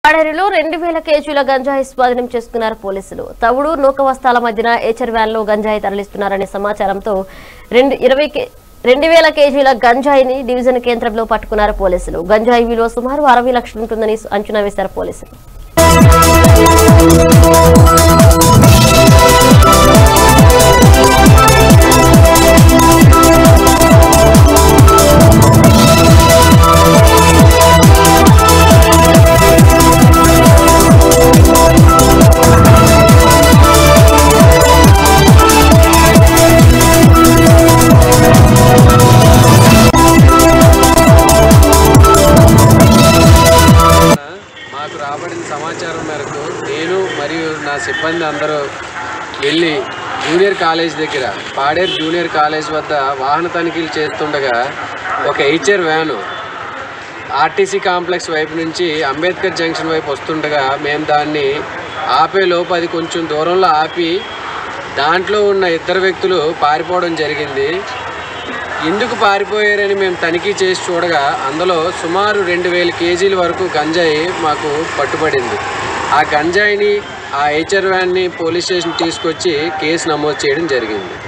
పాడేరులో రెండు వేల కేజీల గంజాయి స్వాధీనం చేసుకున్నారు పోలీసులు తవుడు నూకవస్తాల మధ్యన ఏచర్ వ్యాన్ లో గంజాయి తరలిస్తున్నారనే సమాచారంతో రెండు ఇరవై కే- రెండు వేల కేజీల గంజాయిని డివిజన్ కేంద్రంలో పట్టుకున్నారు పోలీసులు గంజాయి విలువ సుమారు అరవై లక్షలు ఉంటుందని అంచనా వేశారు పోలీసులు మాకు రాబడిన సమాచారం మేరకు నేను మరియు నా సిబ్బంది అందరూ వెళ్ళి జూనియర్ కాలేజ్ దగ్గర పాడేరు జూనియర్ కాలేజ్ వద్ద వాహన తనిఖీలు చేస్తుండగా ఒక హెచ్ఆర్ వ్యాను ఆర్టీసీ కాంప్లెక్స్ వైపు నుంచి అంబేద్కర్ జంక్షన్ వైపు వస్తుండగా మేము దాన్ని ఆపే లోపు అది కొంచెం దూరంలో ఆపి దాంట్లో ఉన్న ఇద్దరు వ్యక్తులు పారిపోవడం జరిగింది ఎందుకు పారిపోయారని మేము తనిఖీ చేసి చూడగా అందులో సుమారు రెండు వేల కేజీల వరకు గంజాయి మాకు పట్టుబడింది ఆ గంజాయిని ఆ హెచ్ఆర్ వ్యాన్ని పోలీస్ స్టేషన్ తీసుకొచ్చి కేసు నమోదు చేయడం జరిగింది